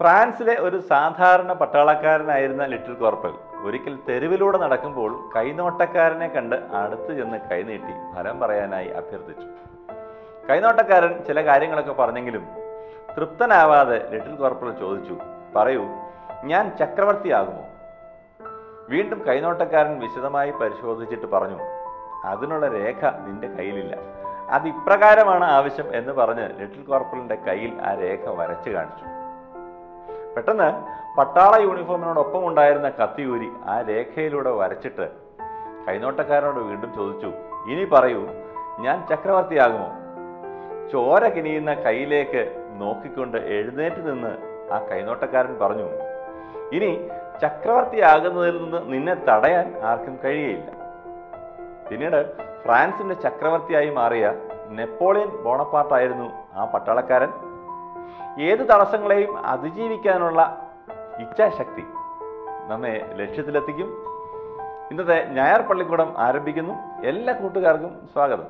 ഫ്രാൻസിലെ ഒരു സാധാരണ പട്ടാളക്കാരനായിരുന്ന ലിറ്റിൽ കോർപ്പൽ ഒരിക്കൽ തെരുവിലൂടെ നടക്കുമ്പോൾ കൈനോട്ടക്കാരനെ കണ്ട് അടുത്ത് ചെന്ന് കൈനീട്ടി ഫലം പറയാനായി അഭ്യർത്ഥിച്ചു കൈനോട്ടക്കാരൻ ചില കാര്യങ്ങളൊക്കെ പറഞ്ഞെങ്കിലും തൃപ്തനാവാതെ ലിറ്റിൽ കോർപ്പൽ ചോദിച്ചു പറയൂ ഞാൻ ചക്രവർത്തിയാകുമോ വീണ്ടും കൈനോട്ടക്കാരൻ വിശദമായി പരിശോധിച്ചിട്ട് പറഞ്ഞു അതിനുള്ള രേഖ നിന്റെ കയ്യിലില്ല അത് ഇപ്രകാരമാണ് ആവശ്യം എന്ന് പറഞ്ഞ് ലിറ്റിൽ കോർപ്പലിന്റെ കയ്യിൽ ആ രേഖ വരച്ചു കാണിച്ചു പെട്ടെന്ന് പട്ടാള യൂണിഫോമിനോടൊപ്പം ഉണ്ടായിരുന്ന കത്തിയൂരി ആ രേഖയിലൂടെ വരച്ചിട്ട് കൈനോട്ടക്കാരനോട് വീണ്ടും ചോദിച്ചു ഇനി പറയൂ ഞാൻ ചക്രവർത്തിയാകുമോ ചോര കിനിയുന്ന കയ്യിലേക്ക് നോക്കിക്കൊണ്ട് എഴുന്നേറ്റ് നിന്ന് ആ കൈനോട്ടക്കാരൻ പറഞ്ഞു ഇനി ചക്രവർത്തിയാകുന്നതിൽ നിന്ന് നിന്നെ തടയാൻ ആർക്കും കഴിയയില്ല പിന്നീട് ഫ്രാൻസിന്റെ ചക്രവർത്തിയായി മാറിയ നെപ്പോളിയൻ ബോണപ്പാർട്ടായിരുന്നു ആ പട്ടാളക്കാരൻ ഏത് തടസ്സങ്ങളെയും അതിജീവിക്കാനുള്ള ഇച്ഛാശക്തി നമ്മെ ലക്ഷ്യത്തിലെത്തിക്കും ഇന്നത്തെ ഞായർ പള്ളിക്കൂടം ആരംഭിക്കുന്നു എല്ലാ കൂട്ടുകാർക്കും സ്വാഗതം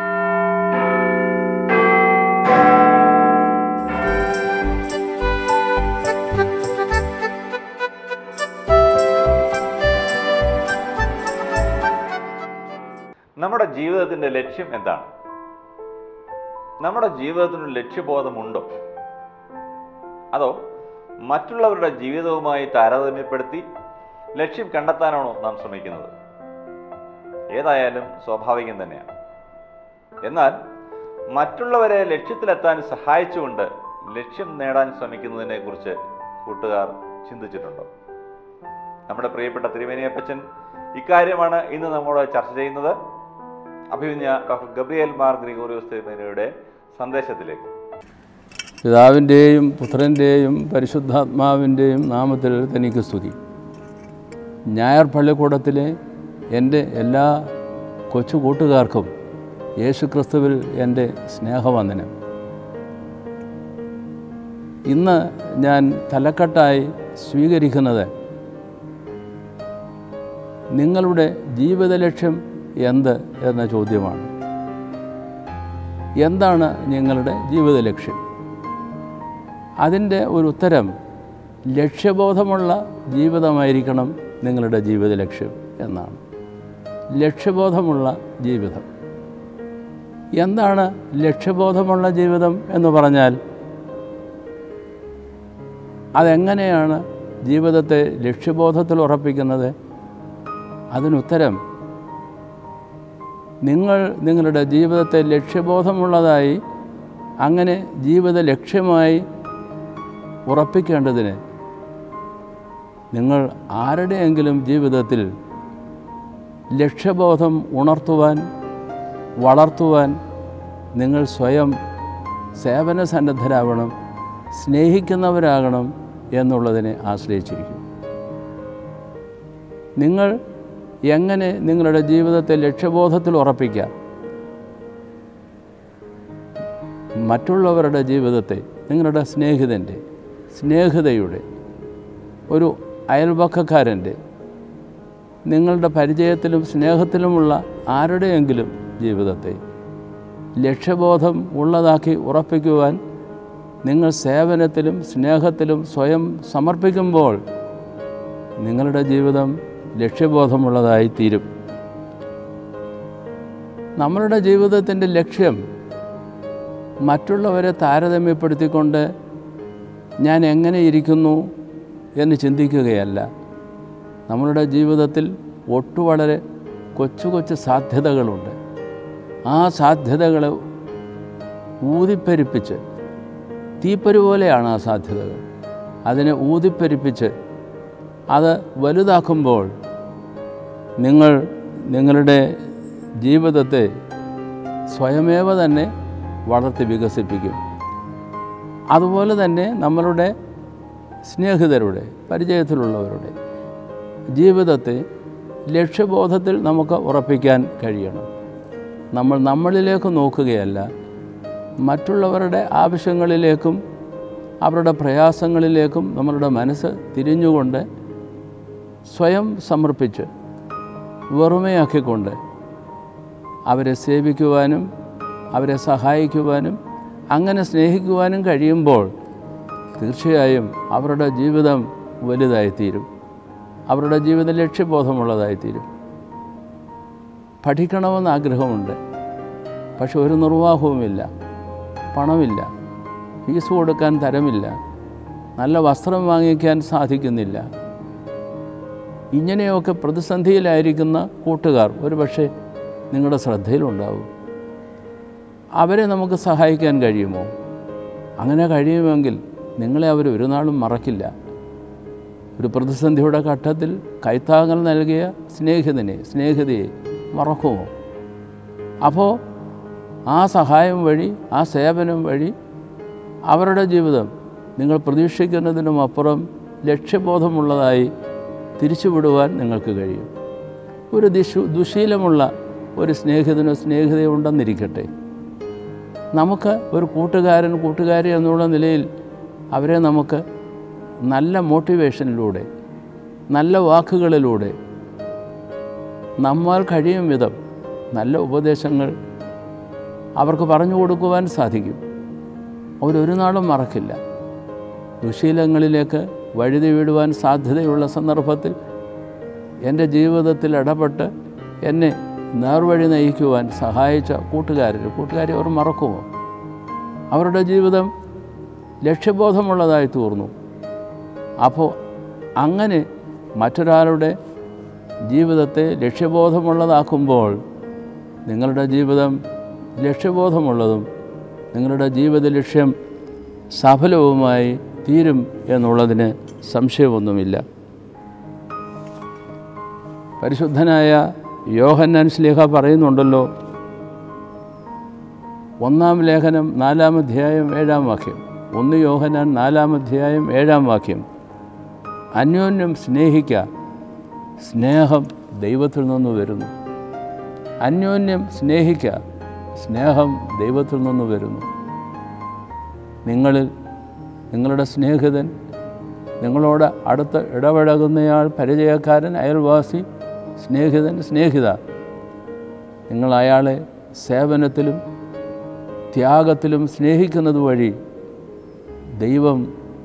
നമ്മുടെ ജീവിതത്തിന്റെ ലക്ഷ്യം എന്താണ് നമ്മുടെ ജീവിതത്തിനൊരു ലക്ഷ്യബോധമുണ്ടോ അതോ മറ്റുള്ളവരുടെ ജീവിതവുമായി താരതമ്യപ്പെടുത്തി ലക്ഷ്യം കണ്ടെത്താനാണോ നാം ശ്രമിക്കുന്നത് ഏതായാലും സ്വാഭാവികം തന്നെയാണ് എന്നാൽ മറ്റുള്ളവരെ ലക്ഷ്യത്തിലെത്താൻ സഹായിച്ചുകൊണ്ട് ലക്ഷ്യം നേടാൻ ശ്രമിക്കുന്നതിനെ കുറിച്ച് കൂട്ടുകാർ ചിന്തിച്ചിട്ടുണ്ടോ നമ്മുടെ പ്രിയപ്പെട്ട തിരുമേനിയപ്പച്ചൻ ഇക്കാര്യമാണ് ഇന്ന് നമ്മോട് ചർച്ച ചെയ്യുന്നത് അഭിമന്യ ഡോക്ടർ ഗബ്രിയേൽ മാർ ഗ്രിഗോറിയോസ് തിരുമേനിയുടെ സന്ദേശത്തിലേക്ക് പിതാവിൻ്റെയും പുത്രൻ്റെയും പരിശുദ്ധാത്മാവിൻ്റെയും നാമത്തിൽ തനിക്ക് സ്തുതി ഞായർ പള്ളിക്കൂടത്തിലെ എൻ്റെ എല്ലാ കൊച്ചു കൂട്ടുകാർക്കും യേശു ക്രിസ്തുവിൽ എൻ്റെ സ്നേഹവന്ദനം ഇന്ന് ഞാൻ തലക്കെട്ടായി സ്വീകരിക്കുന്നത് നിങ്ങളുടെ ജീവിത ലക്ഷ്യം എന്ത് എന്ന ചോദ്യമാണ് എന്താണ് നിങ്ങളുടെ ജീവിത ലക്ഷ്യം അതിൻ്റെ ഒരു ഉത്തരം ലക്ഷ്യബോധമുള്ള ജീവിതമായിരിക്കണം നിങ്ങളുടെ ജീവിത ലക്ഷ്യം എന്നാണ് ലക്ഷ്യബോധമുള്ള ജീവിതം എന്താണ് ലക്ഷ്യബോധമുള്ള ജീവിതം എന്ന് പറഞ്ഞാൽ അതെങ്ങനെയാണ് ജീവിതത്തെ ലക്ഷ്യബോധത്തിൽ ഉറപ്പിക്കുന്നത് അതിനുത്തരം നിങ്ങൾ നിങ്ങളുടെ ജീവിതത്തെ ലക്ഷ്യബോധമുള്ളതായി അങ്ങനെ ജീവിത ലക്ഷ്യമായി ഉറപ്പിക്കേണ്ടതിന് നിങ്ങൾ ആരുടെയെങ്കിലും ജീവിതത്തിൽ ലക്ഷ്യബോധം ഉണർത്തുവാൻ വളർത്തുവാൻ നിങ്ങൾ സ്വയം സേവന സന്നദ്ധരാകണം സ്നേഹിക്കുന്നവരാകണം എന്നുള്ളതിനെ ആശ്രയിച്ചിരിക്കും നിങ്ങൾ എങ്ങനെ നിങ്ങളുടെ ജീവിതത്തെ ലക്ഷ്യബോധത്തിൽ ഉറപ്പിക്കാം മറ്റുള്ളവരുടെ ജീവിതത്തെ നിങ്ങളുടെ സ്നേഹിതൻ്റെ സ്നേഹിതയുടെ ഒരു അയൽപക്കക്കാരൻ്റെ നിങ്ങളുടെ പരിചയത്തിലും സ്നേഹത്തിലുമുള്ള ആരുടെയെങ്കിലും ജീവിതത്തെ ലക്ഷ്യബോധം ഉള്ളതാക്കി ഉറപ്പിക്കുവാൻ നിങ്ങൾ സേവനത്തിലും സ്നേഹത്തിലും സ്വയം സമർപ്പിക്കുമ്പോൾ നിങ്ങളുടെ ജീവിതം ലക്ഷ്യബോധമുള്ളതായി തീരും നമ്മളുടെ ജീവിതത്തിൻ്റെ ലക്ഷ്യം മറ്റുള്ളവരെ താരതമ്യപ്പെടുത്തിക്കൊണ്ട് ഞാൻ എങ്ങനെ ഇരിക്കുന്നു എന്ന് ചിന്തിക്കുകയല്ല നമ്മളുടെ ജീവിതത്തിൽ ഒട്ടു വളരെ കൊച്ചു കൊച്ചു സാധ്യതകളുണ്ട് ആ സാധ്യതകളെ ഊതിപ്പെരുപ്പിച്ച് തീപ്പരി പോലെയാണ് ആ സാധ്യതകൾ അതിനെ ഊതിപ്പെരുപ്പിച്ച് അത് വലുതാക്കുമ്പോൾ നിങ്ങൾ നിങ്ങളുടെ ജീവിതത്തെ സ്വയമേവ തന്നെ വളർത്തി വികസിപ്പിക്കും അതുപോലെ തന്നെ നമ്മളുടെ സ്നേഹിതരുടെ പരിചയത്തിലുള്ളവരുടെ ജീവിതത്തെ ലക്ഷ്യബോധത്തിൽ നമുക്ക് ഉറപ്പിക്കാൻ കഴിയണം നമ്മൾ നമ്മളിലേക്ക് നോക്കുകയല്ല മറ്റുള്ളവരുടെ ആവശ്യങ്ങളിലേക്കും അവരുടെ പ്രയാസങ്ങളിലേക്കും നമ്മളുടെ മനസ്സ് തിരിഞ്ഞുകൊണ്ട് സ്വയം സമർപ്പിച്ച് വെറുമയാക്കിക്കൊണ്ട് അവരെ സേവിക്കുവാനും അവരെ സഹായിക്കുവാനും അങ്ങനെ സ്നേഹിക്കുവാനും കഴിയുമ്പോൾ തീർച്ചയായും അവരുടെ ജീവിതം വലുതായിത്തീരും അവരുടെ ജീവിത ലക്ഷ്യബോധമുള്ളതായിത്തീരും പഠിക്കണമെന്ന് ആഗ്രഹമുണ്ട് പക്ഷെ ഒരു നിർവാഹവുമില്ല പണമില്ല ഫീസ് കൊടുക്കാൻ തരമില്ല നല്ല വസ്ത്രം വാങ്ങിക്കാൻ സാധിക്കുന്നില്ല ഇങ്ങനെയൊക്കെ പ്രതിസന്ധിയിലായിരിക്കുന്ന കൂട്ടുകാർ ഒരു പക്ഷേ നിങ്ങളുടെ ശ്രദ്ധയിലുണ്ടാവും അവരെ നമുക്ക് സഹായിക്കാൻ കഴിയുമോ അങ്ങനെ കഴിയുമെങ്കിൽ നിങ്ങളെ അവർ ഒരു നാളും മറക്കില്ല ഒരു പ്രതിസന്ധിയുടെ ഘട്ടത്തിൽ കൈത്താങ്ങൽ നൽകിയ സ്നേഹിതനെ സ്നേഹിതയെ മറക്കുമോ അപ്പോൾ ആ സഹായം വഴി ആ സേവനം വഴി അവരുടെ ജീവിതം നിങ്ങൾ പ്രതീക്ഷിക്കുന്നതിനും അപ്പുറം ലക്ഷ്യബോധമുള്ളതായി തിരിച്ചുവിടുവാൻ നിങ്ങൾക്ക് കഴിയും ഒരു ദിശു ദുശീലമുള്ള ഒരു സ്നേഹിതനോ സ്നേഹിതയോ ഉണ്ടെന്നിരിക്കട്ടെ നമുക്ക് ഒരു കൂട്ടുകാരൻ കൂട്ടുകാരി എന്നുള്ള നിലയിൽ അവരെ നമുക്ക് നല്ല മോട്ടിവേഷനിലൂടെ നല്ല വാക്കുകളിലൂടെ നമ്മാൽ കഴിയും വിധം നല്ല ഉപദേശങ്ങൾ അവർക്ക് പറഞ്ഞു കൊടുക്കുവാൻ സാധിക്കും അവരൊരു നാളും മറക്കില്ല ദുശീലങ്ങളിലേക്ക് വഴുതി വീടുവാൻ സാധ്യതയുള്ള സന്ദർഭത്തിൽ എൻ്റെ ജീവിതത്തിൽ ഇടപെട്ട് എന്നെ നേർവഴി നയിക്കുവാൻ സഹായിച്ച കൂട്ടുകാരൻ കൂട്ടുകാരെ അവർ മറക്കുമോ അവരുടെ ജീവിതം ലക്ഷ്യബോധമുള്ളതായി തീർന്നു അപ്പോൾ അങ്ങനെ മറ്റൊരാളുടെ ജീവിതത്തെ ലക്ഷ്യബോധമുള്ളതാക്കുമ്പോൾ നിങ്ങളുടെ ജീവിതം ലക്ഷ്യബോധമുള്ളതും നിങ്ങളുടെ ജീവിത ലക്ഷ്യം സഫലവുമായി തീരും എന്നുള്ളതിന് സംശയമൊന്നുമില്ല പരിശുദ്ധനായ യോഹന്നാൻ സ്ലേഹ പറയുന്നുണ്ടല്ലോ ഒന്നാം ലേഖനം നാലാം അധ്യായം ഏഴാം വാക്യം ഒന്ന് യോഹന്നാൻ നാലാം അധ്യായം ഏഴാം വാക്യം അന്യോന്യം സ്നേഹിക്കുക സ്നേഹം ദൈവത്തിൽ നിന്ന് വരുന്നു അന്യോന്യം സ്നേഹിക്കുക സ്നേഹം ദൈവത്തിൽ നിന്ന് വരുന്നു നിങ്ങളിൽ നിങ്ങളുടെ സ്നേഹിതൻ നിങ്ങളോട് അടുത്ത് ഇടപഴകുന്നയാൾ പരിചയക്കാരൻ അയൽവാസി സ്നേഹിതൻ സ്നേഹിത നിങ്ങൾ അയാളെ സേവനത്തിലും ത്യാഗത്തിലും സ്നേഹിക്കുന്നത് വഴി ദൈവം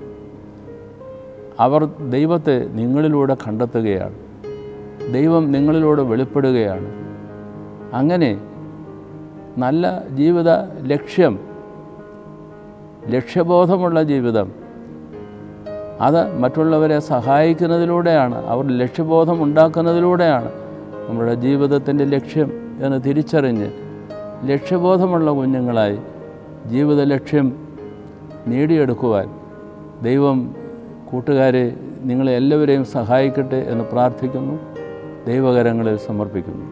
അവർ ദൈവത്തെ നിങ്ങളിലൂടെ കണ്ടെത്തുകയാണ് ദൈവം നിങ്ങളിലൂടെ വെളിപ്പെടുകയാണ് അങ്ങനെ നല്ല ജീവിത ലക്ഷ്യം ലക്ഷ്യബോധമുള്ള ജീവിതം അത് മറ്റുള്ളവരെ സഹായിക്കുന്നതിലൂടെയാണ് അവർ ലക്ഷ്യബോധം ഉണ്ടാക്കുന്നതിലൂടെയാണ് നമ്മുടെ ജീവിതത്തിൻ്റെ ലക്ഷ്യം എന്ന് തിരിച്ചറിഞ്ഞ് ലക്ഷ്യബോധമുള്ള കുഞ്ഞുങ്ങളായി ജീവിത ലക്ഷ്യം നേടിയെടുക്കുവാൻ ദൈവം കൂട്ടുകാരെ നിങ്ങളെ എല്ലാവരെയും സഹായിക്കട്ടെ എന്ന് പ്രാർത്ഥിക്കുന്നു ദൈവകരങ്ങളിൽ സമർപ്പിക്കുന്നു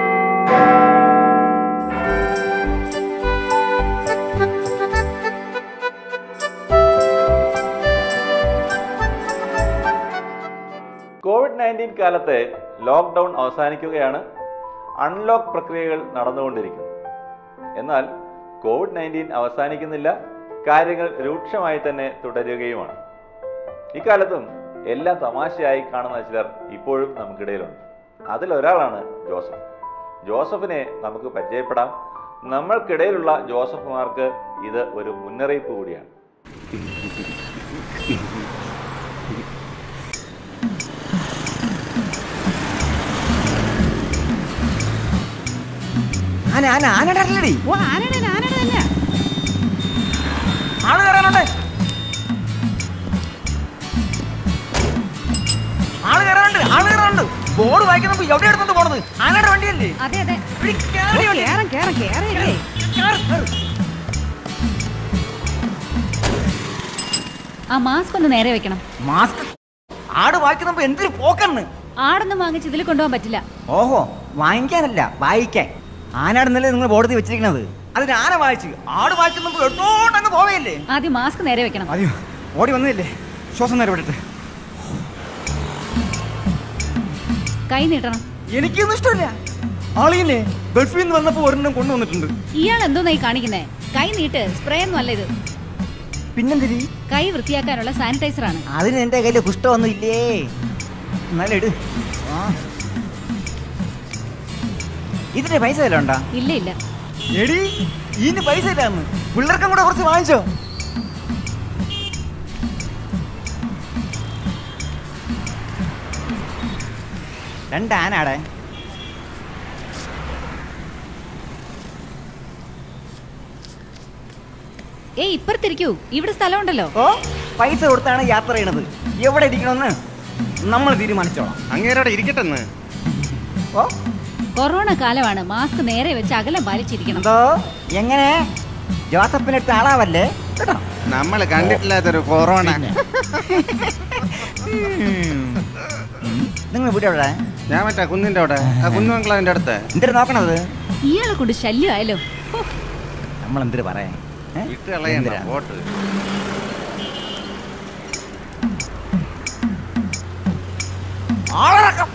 കോവിഡ് നയൻറ്റീൻ കാലത്തെ ലോക്ക്ഡൗൺ അവസാനിക്കുകയാണ് അൺലോക്ക് പ്രക്രിയകൾ നടന്നുകൊണ്ടിരിക്കുന്നു എന്നാൽ കോവിഡ് നയൻറ്റീൻ അവസാനിക്കുന്നില്ല കാര്യങ്ങൾ രൂക്ഷമായി തന്നെ തുടരുകയുമാണ് ഇക്കാലത്തും എല്ലാം തമാശയായി കാണുന്ന ചിലർ ഇപ്പോഴും നമുക്കിടയിലുണ്ട് അതിലൊരാളാണ് ജോസഫ് ജോസഫിനെ നമുക്ക് പരിചയപ്പെടാം നമ്മൾക്കിടയിലുള്ള ജോസഫുമാർക്ക് ഇത് ഒരു മുന്നറിയിപ്പ് കൂടിയാണ് ആന ആന ആനയുടെ അല്ലടി ഓ ആനയുടെ ആനയുടെ തന്നെയാ ആള് കയറാനുണ്ട് ആള് കയറാനുണ്ട് ആള് കയറാനുണ്ട് ബോർഡ് വായിക്കുന്നപ്പോ എവിടെ എടുത്തോണ്ട് പോണത് ആനയുടെ വണ്ടിയല്ലേ അതെ അതെ എടി, കേറി വണ്ടി. കേറാം കേറാം കേറിയില്ലേ കേറ്, കേറ്. ആ മാസ്ക് ഒന്ന് നേരെ വെക്കണം മാസ്ക് ആട് വായിക്കുന്നപ്പോ എന്തൊരു പോക്കന്ന് ആടൊന്നും വാങ്ങിച്ച് ഇതിൽ കൊണ്ടുപോകാൻ പറ്റില്ല ഓഹോ വാങ്ങിക്കാനല്ല വായിക്കാൻ ആനാടുന്നല്ലേ നിങ്ങൾ ബോർഡിൽ വെച്ചിരിക്കുന്നത് അതിന് ആന വായിച്ചു ആട് വായിക്കുന്നപ്പോ എടുത്തോണ്ടങ്ങ് പോവയല്ലേ ആദ്യം മാസ്ക് നേരെ വെക്കണം അയ്യോ ഓടി വന്നില്ലേ ശ്വാസം നേരെ വിട്ടിട്ട് കൈ നീട്ടണം എനിക്കൊന്നും ഇഷ്ടമില്ല ആളിനെ ഗൾഫിൽ നിന്ന് വന്നപ്പോ ഒരെണ്ണം കൊണ്ടുവന്നിട്ടുണ്ട് ഇയാൾ എന്തോന്നായി കാണിക്കുന്നേ കൈ നീട്ട് സ്പ്രേ ഒന്നും അല്ല ഇത് പിന്നെന്തിരി കൈ വൃത്തിയാക്കാനുള്ള സാനിറ്റൈസർ ആണ് അതിന് എന്റെ കയ്യില് കുഷ്ടമൊന്നും ഇല്ലേ എന്നാലും ഇട് ആ. ഇതിന്റെ പൈസ വല്ല ഉണ്ടാ ഇല്ല ഇല്ല എടി ഇതിന് പൈസ ഇല്ലാന്ന് പിള്ളേർക്കും കൂടെ കുറച്ച് വാങ്ങിച്ചോ രണ്ട് ആനാടെ ഏയ് ഇപ്പുറത്തിരിക്കൂ ഇവിടെ സ്ഥലമുണ്ടല്ലോ ഓ പൈസ കൊടുത്താണ് യാത്ര ചെയ്യണത് എവിടെ ഇരിക്കണമെന്ന് നമ്മൾ തീരുമാനിച്ചോളാം അങ്ങേരവിടെ ഇരിക്കട്ടെന്ന് ഓ കൊറോണ കാലമാണ് മാസ്ക് നേരെ വെച്ച് അകലം പാലിച്ചിരിക്കണം എന്തോ എങ്ങനെ ജോസഫിനിട്ട് ആളാവല്ലേ കേട്ടോ നമ്മൾ കണ്ടിട്ടില്ലാത്തൊരു കൊറോണ നിങ്ങൾ വീട് എവിടെ ഞാൻ മറ്റേ കുന്നിന്റെ അവിടെ ആ കുന്നുമംഗളവിന്റെ അടുത്ത് എന്തിനു നോക്കണത് ഇയാളെ കൊണ്ട് ശല്യമായാലോ ഹോ, നമ്മൾ എന്തിനു പറയാ ഏ? ഇട്ട് കളയണ്ട എന്തിനാ? വോട്ട് ആളിറക്കം.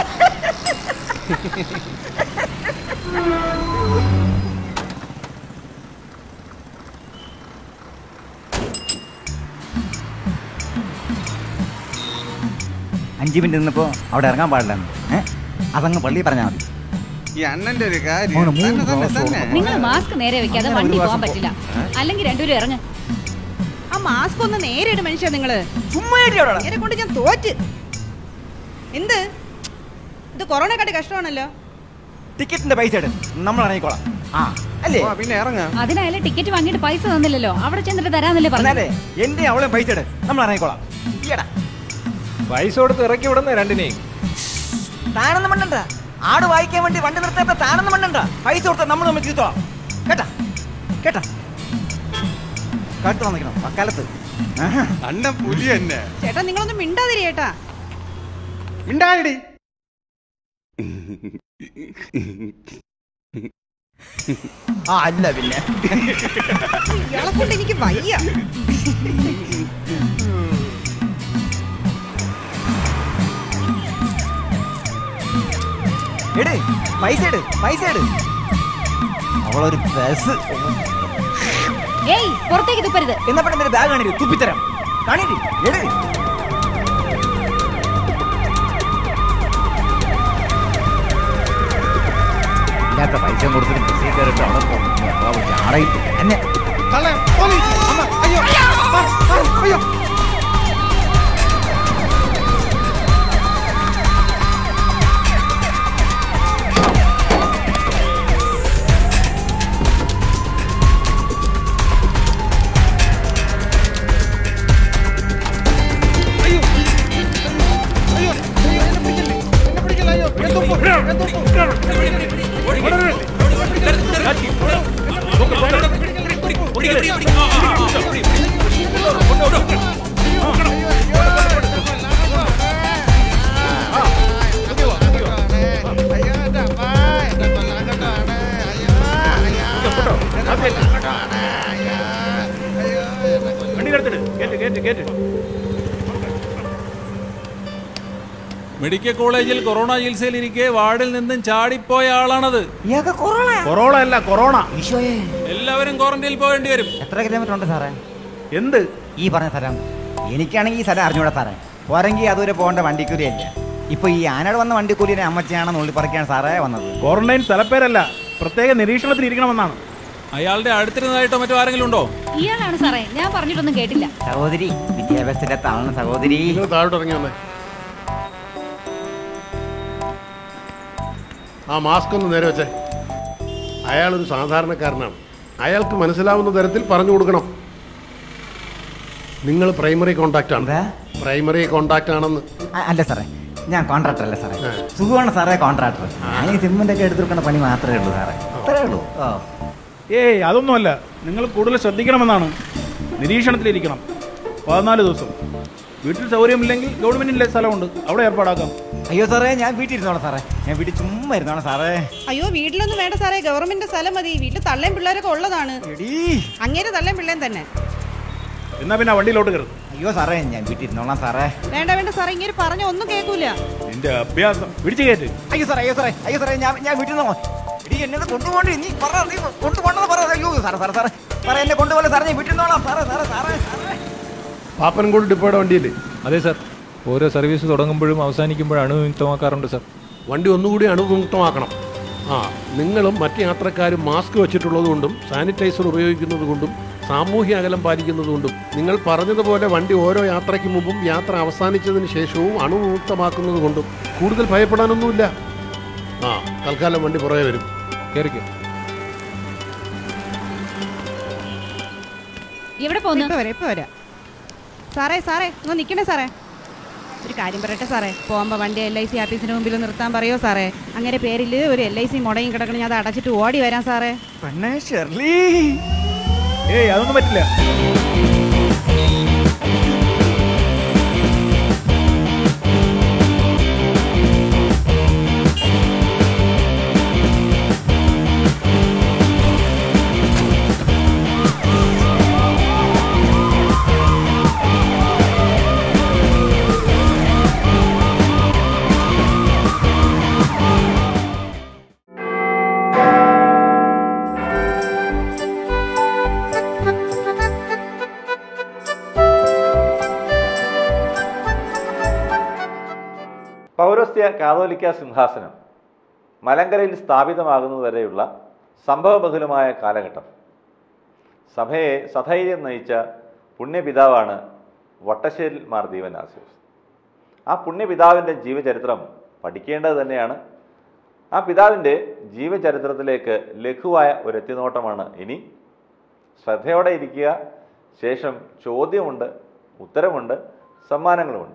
അഞ്ച് മിനിറ്റ് നിന്നപ്പോ അവിടെ ഇറങ്ങാൻ പാടില്ലെന്ന് ഏഹ് അതങ്ങ് പള്ളി പറഞ്ഞാൽ മതി ഈ അണ്ണന്റെ ഒരു കാര്യം അവന് മൂന്ന് തന്നെ, തന്നെ, പ്രാവശ്യം തന്നെ. നിങ്ങൾ മാസ്ക് നേരെ വെക്കാതെ അങ്ങനെ വണ്ടി ഒരു പോകാൻ പ്രാവശ്യം പറ്റില്ല അല്ലെങ്കിൽ രണ്ടുപേരും ഇറങ്ങ് ആ മാസ്ക് ഒന്ന് നേരിട് മനുഷ്യ നിങ്ങള് ചുമ്മാ ഇരി അവിടെ. ഇങ്ങനെ കൊണ്ട് ഞാൻ തോറ്റ് എന്ത് ഇത് കൊറോണക്കാട്ടി കഷ്ടമാണല്ലോ ടിക്കറ്റിന്റെ പൈസ എടു നമ്മൾ ഇറങ്ങിക്കോളാം ആ അല്ലേ ഓ, പിന്നെ ഇറങ്ങാം അതിനായാലും ടിക്കറ്റ് വാങ്ങിയിട്ട് പൈസ തന്നില്ലല്ലോ അവിടെ ചെന്നിട്ട് തരാന്നല്ലേ എന്നാലേ പറഞ്ഞത് എന്റെ അവളെ പൈസ എടു നമ്മൾ ഇറങ്ങിക്കോളാം ഈയടാ പൈസ കൊടുത്ത് ഇറക്കി വിടുന്ന രണ്ടിനെയും താനൊന്നും മണ്ടണ്ട ആട് വായിക്കാൻ വേണ്ടി വണ്ടി നിർത്താത്ത താനൊന്നും മണ്ടണ്ട പൈസ കൊടുത്താൽ നമ്മൾ നമ്മൾ ചെയ്തോളാം കേട്ടാ കേട്ടാ കേട്ട് വന്നിക്കണം വക്കാലത്ത് ആഹാ. അണ്ണൻ പുലി തന്നെ ചേട്ടാ നിങ്ങളൊന്നും മിണ്ടാതിരി ചേട്ടാ മിണ്ടാടി ആ അല്ല പിന്നെ ഇയാളെ കൊണ്ട് എനിക്ക് വയ്യ എട് പൈസ എട് പൈസ എട് അവളൊരു ബസ് ഏയ് പുറത്തേക്ക് തുപ്പരുത് എന്നാ പെട്ടെന്ന് ഒരു ബാഗ് കാണിരു തുപ്പിത്തരാം കാണിരി എട് ഇല്ലാത്ത പൈസ കൊടുത്തിട്ട് ബസ്സിൽ കയറിട്ട് അവിടെ പോകും ചാടയിട്ട് എന്നെ തള്ളേ, പോലീ, അമ്മ, അയ്യോ, ആ, ആ, അയ്യോ. അയ്യോ, അയ്യോ, അയ്യോ, എന്നെ പിടിക്കല്ലേ, എന്നെ പിടിക്കല്ലേ, അയ്യോ, ഞാൻ തുപ്പും, ഞാൻ തുപ്പും. വണ്ടിയിലെടുത്തിട്ട് കേട്ട് കേട്ട് കേട്ട് മെഡിക്കൽ കോളേജിൽ കൊറോണ ചികിത്സയിലിരിക്കെ വാർഡിൽ നിന്നും ചാടിപ്പോയ ആളാണത് ഇയാൾക്ക് കൊറോണ കൊറോണ അല്ല കൊറോണ ഈശോയെ എല്ലാവരും ക്വാറന്റൈനിൽ പോകേണ്ടി വരും എത്ര കിലോമീറ്റർ ഉണ്ട് സാറേ എന്ത് ഈ പറഞ്ഞ സ്ഥലം എനിക്കാണെങ്കിൽ ഈ സ്ഥലം അറിഞ്ഞൂടാ സാറേ പോരെങ്കിൽ അതുവരെ പോകേണ്ട വണ്ടിക്കൂലിയല്ല ഇപ്പൊ ഈ ആനോട് വന്ന വണ്ടിക്കൂലിനെ അമ്മച്ചിയാണെന്ന് ഉള്ളി പറിക്കാണ് സാറേ വന്നത് ക്വാറന്റൈൻ സ്ഥലപ്പേരല്ല പ്രത്യേക നിരീക്ഷണത്തിൽ ഇരിക്കണമെന്നാണ് അയാളുടെ അടുത്തിരുന്നതായിട്ടോ മറ്റോ ആരെങ്കിലും ഉണ്ടോ ഇയാളാണ് സാറേ ഞാൻ പറഞ്ഞിട്ടൊന്നും കേട്ടില്ല സഹോദരി വിദ്യാഭ്യാസത്തിലെ തളർന്ന സഹോദരി നിങ്ങൾ താഴോട്ട് ഇറങ്ങി വന്നേ ആ മാസ്ക് ഒന്ന് നേരെ വെച്ചേ അയാളൊരു സാധാരണക്കാരനാണ് അയാൾക്ക് മനസ്സിലാവുന്ന തരത്തിൽ പറഞ്ഞു കൊടുക്കണം നിങ്ങൾ പ്രൈമറി കോണ്ടാക്ട് ആണ് എന്താ? പ്രൈമറി കോണ്ടാക്ട് ആണെന്ന് ആ, അല്ല സാറേ ഞാൻ കോൺട്രാക്ടർ അല്ല സാറേ സുഖമാണ് സാറേ കോൺട്രാക്ടർ ഞാൻ ഈ സിമെന്റ് ഒക്കെ എടുത്തുകൊടുക്കുന്ന പണി മാത്രമേ ഉള്ളൂ സാറേ അത്രേ ഉള്ളൂ ഓ ഏയ് അതൊന്നുമല്ല നിങ്ങൾ കൂടുതൽ ശ്രദ്ധിക്കണമെന്നാണ് നിരീക്ഷണത്തിലിരിക്കണം പതിനാല് ദിവസം വീട്ടിൽ സൗകര്യമില്ലെങ്കിൽ ഗവൺമെന്റിന്റെ സ്ഥലമുണ്ട് അവിടെ ഏർപ്പാടാക്കാം അയ്യോ സാറേ ഞാൻ വീട്ടിൽ ഇരുന്നോളാം സാറേ ഞാൻ വീട്ടിൽ ചുമ്മാ ഇരുന്നോളാം സാറേ അയ്യോ വീട്ടിലൊന്നും വേണ്ട സാറേ ഗവൺമെന്റ് സ്ഥലം മതി വീട്ടിൽ തള്ളയും പിള്ളേരൊക്കെ ഉള്ളതാണ് എടീ അങ്ങേരെ തള്ളയും പിള്ളേം തന്നെ എന്നാ പിന്നെ ആ വണ്ടിയിലോട്ട് കയറും അയ്യോ സാറേ ഞാൻ വീട്ടിൽ ഇരുന്നോളാം സാറേ വേണ്ട വേണ്ട സാറേ ഇങ്ങനെ പറഞ്ഞ ഒന്നും കേൾക്കൂല നിന്റെ അഭ്യാസം പിടിച്ചു കയറ്റ് അയ്യോ സാറേ അയ്യോ സാറേ അയ്യോ സാറേ ഞാൻ ഞാൻ വീട്ടിൽ നിന്നോ എടീ എന്നെ കൊണ്ടുപോകണ്ടി നീ പറ നീ കൊണ്ടുപോകണമെന്ന് പറ അയ്യോ സാറേ സാറേ സാറേ സാറേ എന്നെ കൊണ്ടുപോലെ സാറേ ഞാൻ വീട്ടിൽ നിന്നോളാം സാറേ സാറേ സാറേ സാറേ പാപ്പൻകോട് ഡിപ്പോയുടെ വണ്ടിയില്ലേ അതെ സാർ ഓരോ സർവീസ് തുടങ്ങുമ്പോഴും അവസാനിക്കുമ്പോഴും അണുവിമുക്തമാക്കാറുണ്ട് സാർ വണ്ടി ഒന്നുകൂടി അണുവിമുക്തമാക്കണം ആ നിങ്ങളും മറ്റ് യാത്രക്കാരും മാസ്ക് വെച്ചിട്ടുള്ളത് കൊണ്ടും സാനിറ്റൈസർ ഉപയോഗിക്കുന്നത് കൊണ്ടും സാമൂഹ്യ അകലം പാലിക്കുന്നതുകൊണ്ടും നിങ്ങൾ പറഞ്ഞതുപോലെ വണ്ടി ഓരോ യാത്രയ്ക്ക് മുമ്പും യാത്ര അവസാനിച്ചതിന് ശേഷവും അണുവിമുക്തമാക്കുന്നത് കൊണ്ടും കൂടുതൽ ഭയപ്പെടാനൊന്നുമില്ല ആ തൽക്കാലം വണ്ടി പുറകെ വരും കയറിക്കോ എവിടെ പോന്നു ഇപ്പൊ വരാം ഇപ്പൊ വരാം സാറേ സാറേ ഒന്ന് നിക്കണേ സാറേ ഒരു കാര്യം പറയട്ടെ സാറേ പോകുമ്പോ വണ്ടി എൽ ഐ സി ഓഫീസിന് മുമ്പിൽ നിർത്താൻ പറയോ സാറേ അങ്ങനെ പേരിൽ ഒരു എൽ ഐ സി മുടങ്ങി കിടക്കണം ഞാൻ അത് അടച്ചിട്ട് ഓടി വരാം സാറേ പെണ്ണേ ഷെർലി ഏയ് അതൊന്നും പറ്റില്ല പൗരസ്ത്യ കാതോലിക്ക സിംഹാസനം മലങ്കരയിൽ സ്ഥാപിതമാകുന്നതുവരെയുള്ള സംഭവബഹുലമായ കാലഘട്ടം സഭയെ സധൈര്യം നയിച്ച പുണ്യപിതാവാണ് വട്ടശ്ശേരിൽ മാർ ദീവനാസ്യോസ് ആ പുണ്യപിതാവിൻ്റെ ജീവചരിത്രം പഠിക്കേണ്ടത് തന്നെയാണ് ആ പിതാവിൻ്റെ ജീവചരിത്രത്തിലേക്ക് ലഘുവായ ഒരു എത്തിനോട്ടമാണ് ഇനി ശ്രദ്ധയോടെ ഇരിക്കുക ശേഷം ചോദ്യമുണ്ട് ഉത്തരമുണ്ട് സമ്മാനങ്ങളുമുണ്ട്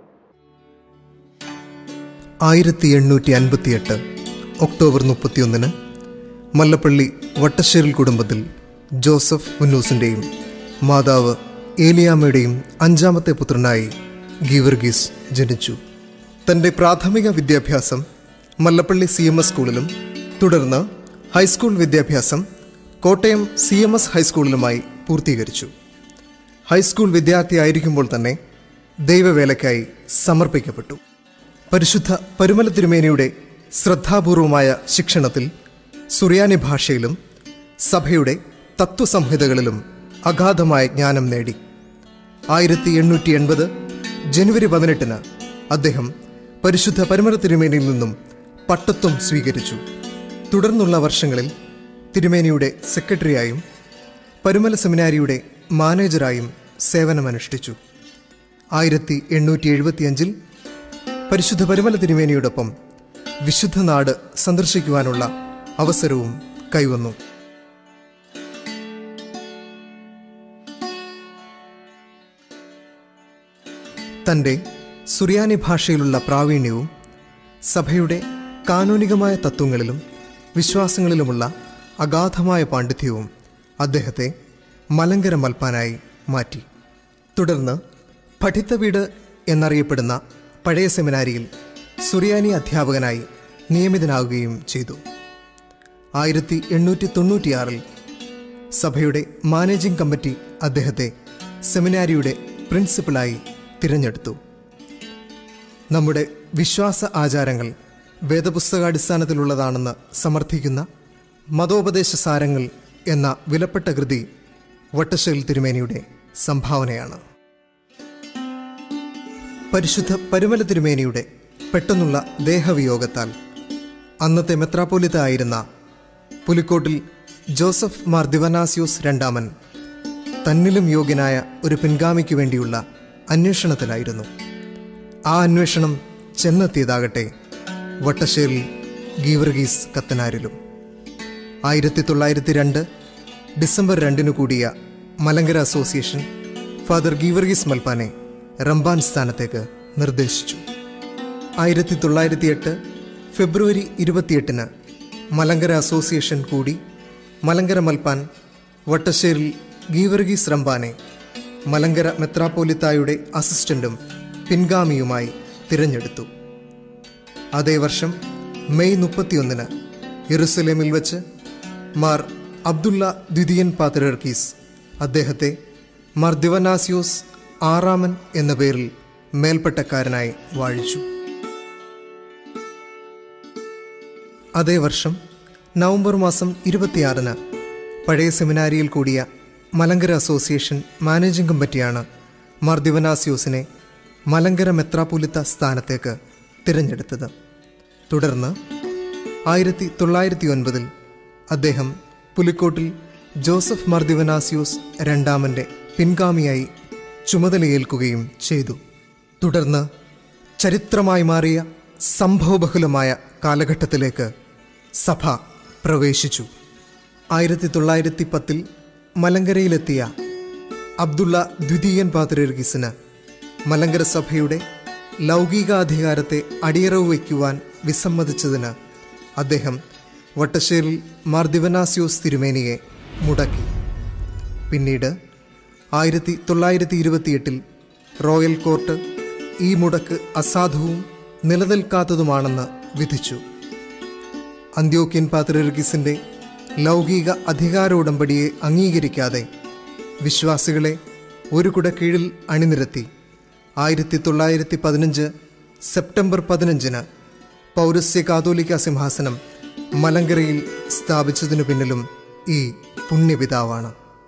ആയിരത്തി എണ്ണൂറ്റി അൻപത്തിയെട്ട് ഒക്ടോബർ മുപ്പത്തിയൊന്നിന് മല്ലപ്പള്ളി വട്ടശ്ശേരിൽ കുടുംബത്തിൽ ജോസഫ് മുന്നൂസിൻ്റെയും മാതാവ് ഏലിയാമ്മയുടെയും അഞ്ചാമത്തെ പുത്രനായി ഗീവർഗീസ് ജനിച്ചു തൻ്റെ പ്രാഥമിക വിദ്യാഭ്യാസം മല്ലപ്പള്ളി സി എം എസ് സ്കൂളിലും തുടർന്ന് ഹൈസ്കൂൾ വിദ്യാഭ്യാസം കോട്ടയം സി എം എസ് ഹൈസ്കൂളിലുമായി പൂർത്തീകരിച്ചു ഹൈസ്കൂൾ വിദ്യാർത്ഥിയായിരിക്കുമ്പോൾ തന്നെ ദൈവവേലയ്ക്കായി സമർപ്പിക്കപ്പെട്ടു പരിശുദ്ധ പരുമല തിരുമേനിയുടെ ശ്രദ്ധാപൂർവമായ ശിക്ഷണത്തിൽ സുറിയാനി ഭാഷയിലും സഭയുടെ തത്വസംഹിതകളിലും അഗാധമായ ജ്ഞാനം നേടി ആയിരത്തി എണ്ണൂറ്റി എൺപത് ജനുവരി പതിനെട്ടിന് അദ്ദേഹം പരിശുദ്ധ പരുമല തിരുമേനിയിൽ നിന്നും പട്ടത്വം സ്വീകരിച്ചു തുടർന്നുള്ള വർഷങ്ങളിൽ തിരുമേനിയുടെ സെക്രട്ടറിയായും പരുമല സെമിനാരിയുടെ മാനേജറായും സേവനമനുഷ്ഠിച്ചു ആയിരത്തി എണ്ണൂറ്റി എഴുപത്തിയഞ്ചിൽ പരിശുദ്ധ പരിമല തിരുമേനിയോടൊപ്പം വിശുദ്ധ നാട് സന്ദർശിക്കുവാനുള്ള അവസരവും കൈവന്നു തൻ്റെ സുറിയാനി ഭാഷയിലുള്ള പ്രാവീണ്യവും സഭയുടെ കാനൂനികമായ തത്വങ്ങളിലും വിശ്വാസങ്ങളിലുമുള്ള അഗാധമായ പാണ്ഡിത്യവും അദ്ദേഹത്തെ മലങ്കര മൽപ്പാനായി മാറ്റി തുടർന്ന് പഠിത്ത വീട് എന്നറിയപ്പെടുന്ന പഴയ സെമിനാരിയിൽ സുറിയാനി അധ്യാപകനായി നിയമിതനാവുകയും ചെയ്തു ആയിരത്തി എണ്ണൂറ്റി തൊണ്ണൂറ്റിയാറിൽ സഭയുടെ മാനേജിംഗ് കമ്മിറ്റി അദ്ദേഹത്തെ സെമിനാരിയുടെ പ്രിൻസിപ്പലായി തിരഞ്ഞെടുത്തു നമ്മുടെ വിശ്വാസ ആചാരങ്ങൾ വേദപുസ്തകാടിസ്ഥാനത്തിലുള്ളതാണെന്ന് സമർത്ഥിക്കുന്ന മതോപദേശ സാരങ്ങൾ എന്ന വിലപ്പെട്ട കൃതി വട്ടശ്ശേൽ തിരുമേനിയുടെ സംഭാവനയാണ് പരിശുദ്ധ പരുമല തിരുമേനിയുടെ പെട്ടെന്നുള്ള ദേഹവിയോഗത്താൽ അന്നത്തെ മെത്രാപ്പോലിത്ത ആയിരുന്ന പുലിക്കോട്ടിൽ ജോസഫ് മാർ ദിവനാസിയോസ് രണ്ടാമൻ തന്നിലും യോഗ്യനായ ഒരു പിൻഗാമിക്ക് വേണ്ടിയുള്ള അന്വേഷണത്തിലായിരുന്നു ആ അന്വേഷണം ചെന്നെത്തിയതാകട്ടെ വട്ടശ്ശേരിൽ ഗീവർഗീസ് കത്തനാരിലും ആയിരത്തി തൊള്ളായിരത്തി രണ്ട് ഡിസംബർ രണ്ടിനു കൂടിയ മലങ്കര അസോസിയേഷൻ ഫാദർ ഗീവർഗീസ് മൽപ്പാനെ റംബാൻ സ്ഥാനത്തേക്ക് നിർദ്ദേശിച്ചു ആയിരത്തി തൊള്ളായിരത്തി എട്ട് ഫെബ്രുവരി ഇരുപത്തിയെട്ടിന് മലങ്കര അസോസിയേഷൻ കൂടി മലങ്കര മൽപ്പാൻ വട്ടശ്ശേരിൽ ഗീവർഗീസ് റംബാനെ മലങ്കര മെത്രാപ്പോലിത്തായുടെ അസിസ്റ്റന്റും പിൻഗാമിയുമായി തിരഞ്ഞെടുത്തു അതേ വർഷം മെയ് മുപ്പത്തിയൊന്നിന് യെറുസലേമിൽ വച്ച് മാർ അബ്ദുള്ള ദ്വിതീയൻ പാത്രർക്കീസ് അദ്ദേഹത്തെ മാർ ദിവനാസിയോസ് ആറാമൻ എന്ന പേരിൽ മേൽപ്പട്ടക്കാരനായി വാഴിച്ചു അതേ വർഷം നവംബർ മാസം ഇരുപത്തിയാറിന് പഴയ സെമിനാരിയിൽ കൂടിയ മലങ്കര അസോസിയേഷൻ മാനേജിംഗ് കമ്മിറ്റിയാണ് മാർ ദിവനാസിയോസിനെ മലങ്കര മെത്രാപൊലിത്ത സ്ഥാനത്തേക്ക് തിരഞ്ഞെടുത്തത് തുടർന്ന് ആയിരത്തി തൊള്ളായിരത്തി ഒൻപതിൽ അദ്ദേഹം പുലിക്കോട്ടിൽ ജോസഫ് മർദിവനാസ്യൂസ് രണ്ടാമൻ്റെ പിൻഗാമിയായി ചുമതലയേൽക്കുകയും ചെയ്തു തുടർന്ന് ചരിത്രമായി മാറിയ സംഭവബഹുലമായ കാലഘട്ടത്തിലേക്ക് സഭ പ്രവേശിച്ചു ആയിരത്തി തൊള്ളായിരത്തി പത്തിൽ മലങ്കരയിലെത്തിയ അബ്ദുള്ള ദ്വിതീയൻ പാത്രീർഗിസിന് മലങ്കര സഭയുടെ ലൗകികാധികാരത്തെ അടിയറവ് വയ്ക്കുവാൻ വിസമ്മതിച്ചതിന് അദ്ദേഹം വട്ടശ്ശേരിൽ മാർ ദിവനാസ്യോസ് തിരുമേനിയെ മുടക്കി പിന്നീട് ആയിരത്തി തൊള്ളായിരത്തി ഇരുപത്തിയെട്ടിൽ റോയൽ കോർട്ട് ഈ മുടക്ക് അസാധുവും നിലനിൽക്കാത്തതുമാണെന്ന് വിധിച്ചു അന്ത്യോക്യൻ പാത്രീർഗിസിൻ്റെ ലൗകിക അധികാര ഉടമ്പടിയെ അംഗീകരിക്കാതെ വിശ്വാസികളെ ഒരു കുട കീഴിൽ അണിനിരത്തി ആയിരത്തി തൊള്ളായിരത്തി പതിനഞ്ച് സെപ്റ്റംബർ പതിനഞ്ചിന് പൗരസ്യ കാതോലിക്ക സിംഹാസനം മലങ്കരയിൽ സ്ഥാപിച്ചതിനു പിന്നിലും ഈ പുണ്യപിതാവാണ്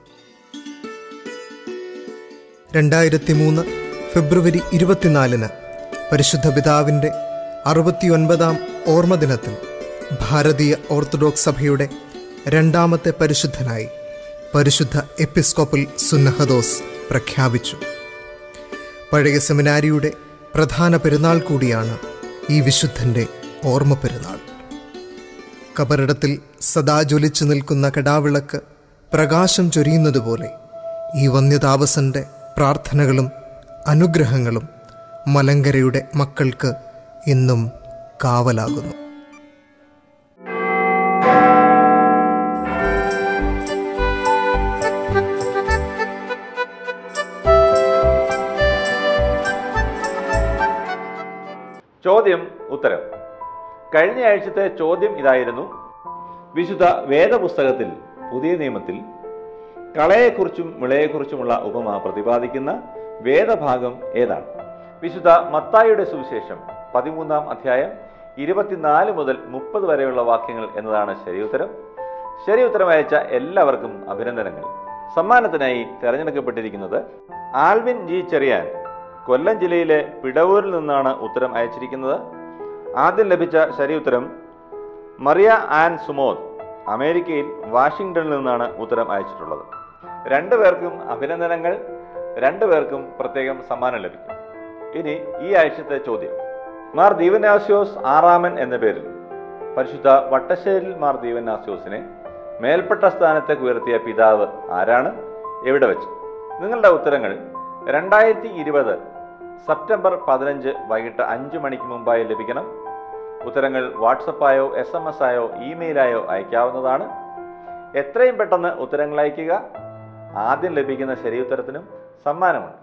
രണ്ടായിരത്തി മൂന്ന് ഫെബ്രുവരി ഇരുപത്തിനാലിന് പരിശുദ്ധ പിതാവിൻ്റെ അറുപത്തിയൊൻപതാം ഓർമ്മദിനത്തിൽ ഭാരതീയ ഓർത്തഡോക്സ് സഭയുടെ രണ്ടാമത്തെ പരിശുദ്ധനായി പരിശുദ്ധ എപ്പിസ്കോപ്പൽ സുന്നഹദോസ് പ്രഖ്യാപിച്ചു പഴയ സെമിനാരിയുടെ പ്രധാന പെരുന്നാൾ കൂടിയാണ് ഈ വിശുദ്ധൻ്റെ ഓർമ്മ പെരുന്നാൾ കബറിടത്തിൽ സദാ ജ്വലിച്ചു നിൽക്കുന്ന കടാവിളക്ക് പ്രകാശം ചൊരിയുന്നതുപോലെ ഈ വന്യതാപസന്റെ പ്രാർത്ഥനകളും അനുഗ്രഹങ്ങളും മലങ്കരയുടെ മക്കൾക്ക് ഇന്നും കാവലാകുന്നു ചോദ്യം ഉത്തരം കഴിഞ്ഞ ആഴ്ചത്തെ ചോദ്യം ഇതായിരുന്നു വിശുദ്ധ വേദപുസ്തകത്തിൽ പുതിയ നിയമത്തിൽ കളയെക്കുറിച്ചും വിളയെക്കുറിച്ചുമുള്ള ഉപമ പ്രതിപാദിക്കുന്ന വേദഭാഗം ഏതാണ് വിശുദ്ധ മത്തായിയുടെ സുവിശേഷം പതിമൂന്നാം അധ്യായം ഇരുപത്തിനാല് മുതൽ മുപ്പത് വരെയുള്ള വാക്യങ്ങൾ എന്നതാണ് ശരിയുത്തരം ശരിയുത്തരം അയച്ച എല്ലാവർക്കും അഭിനന്ദനങ്ങൾ സമ്മാനത്തിനായി തെരഞ്ഞെടുക്കപ്പെട്ടിരിക്കുന്നത് ആൽവിൻ ജി ചെറിയാൻ കൊല്ലം ജില്ലയിലെ പിടവൂരിൽ നിന്നാണ് ഉത്തരം അയച്ചിരിക്കുന്നത് ആദ്യം ലഭിച്ച ശരിയുത്തരം മറിയ ആൻ സുമോദ് അമേരിക്കയിൽ വാഷിംഗ്ടണിൽ നിന്നാണ് ഉത്തരം അയച്ചിട്ടുള്ളത് രണ്ടു പേർക്കും അഭിനന്ദനങ്ങൾ രണ്ടു പേർക്കും പ്രത്യേകം സമ്മാനം ലഭിക്കും ഇനി ഈ ആഴ്ചത്തെ ചോദ്യം മാർ ദീവനാസ്യോസ് ആറാമൻ എന്ന പേരിൽ പരിശുദ്ധ വട്ടശ്ശേരിൽ മാർ ദീവനാസ്യോസിനെ മേൽപ്പെട്ട സ്ഥാനത്തേക്ക് ഉയർത്തിയ പിതാവ് ആരാണ് എവിടെ വെച്ച് നിങ്ങളുടെ ഉത്തരങ്ങൾ രണ്ടായിരത്തി ഇരുപത് സെപ്റ്റംബർ പതിനഞ്ച് വൈകിട്ട് അഞ്ച് മണിക്ക് മുമ്പായി ലഭിക്കണം ഉത്തരങ്ങൾ വാട്സപ്പായോ എസ് എം എസ് ആയോ ഇമെയിലായോ അയക്കാവുന്നതാണ് എത്രയും പെട്ടെന്ന് ഉത്തരങ്ങൾ അയയ്ക്കുക ആദ്യം ലഭിക്കുന്ന ശരിയുത്തരത്തിനും സമ്മാനമുണ്ട്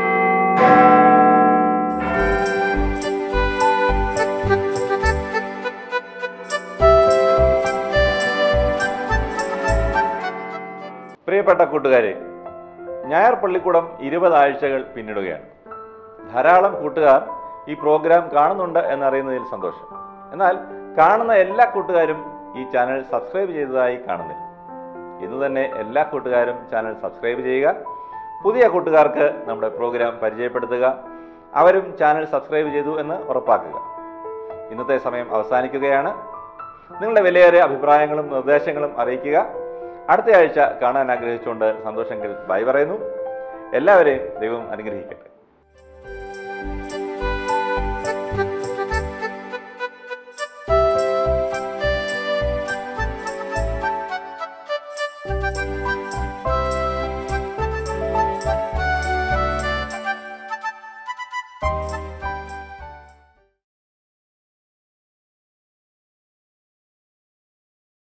പ്രിയപ്പെട്ട കൂട്ടുകാരെ ഞായർ പള്ളിക്കൂടം ഇരുപത് ആഴ്ചകൾ പിന്നിടുകയാണ് ധാരാളം കൂട്ടുകാർ ഈ പ്രോഗ്രാം കാണുന്നുണ്ട് എന്നറിയുന്നതിൽ സന്തോഷം എന്നാൽ കാണുന്ന എല്ലാ കൂട്ടുകാരും ഈ ചാനൽ സബ്സ്ക്രൈബ് ചെയ്തതായി കാണുന്നില്ല ഇന്ന് തന്നെ എല്ലാ കൂട്ടുകാരും ചാനൽ സബ്സ്ക്രൈബ് ചെയ്യുക പുതിയ കൂട്ടുകാർക്ക് നമ്മുടെ പ്രോഗ്രാം പരിചയപ്പെടുത്തുക അവരും ചാനൽ സബ്സ്ക്രൈബ് ചെയ്തു എന്ന് ഉറപ്പാക്കുക ഇന്നത്തെ സമയം അവസാനിക്കുകയാണ് നിങ്ങളുടെ വിലയേറിയ അഭിപ്രായങ്ങളും നിർദ്ദേശങ്ങളും അറിയിക്കുക അടുത്ത ആഴ്ച കാണാൻ ആഗ്രഹിച്ചുകൊണ്ട് സന്തോഷങ്ങൾ ബൈ പറയുന്നു എല്ലാവരെയും ദൈവം അനുഗ്രഹിക്കട്ടെ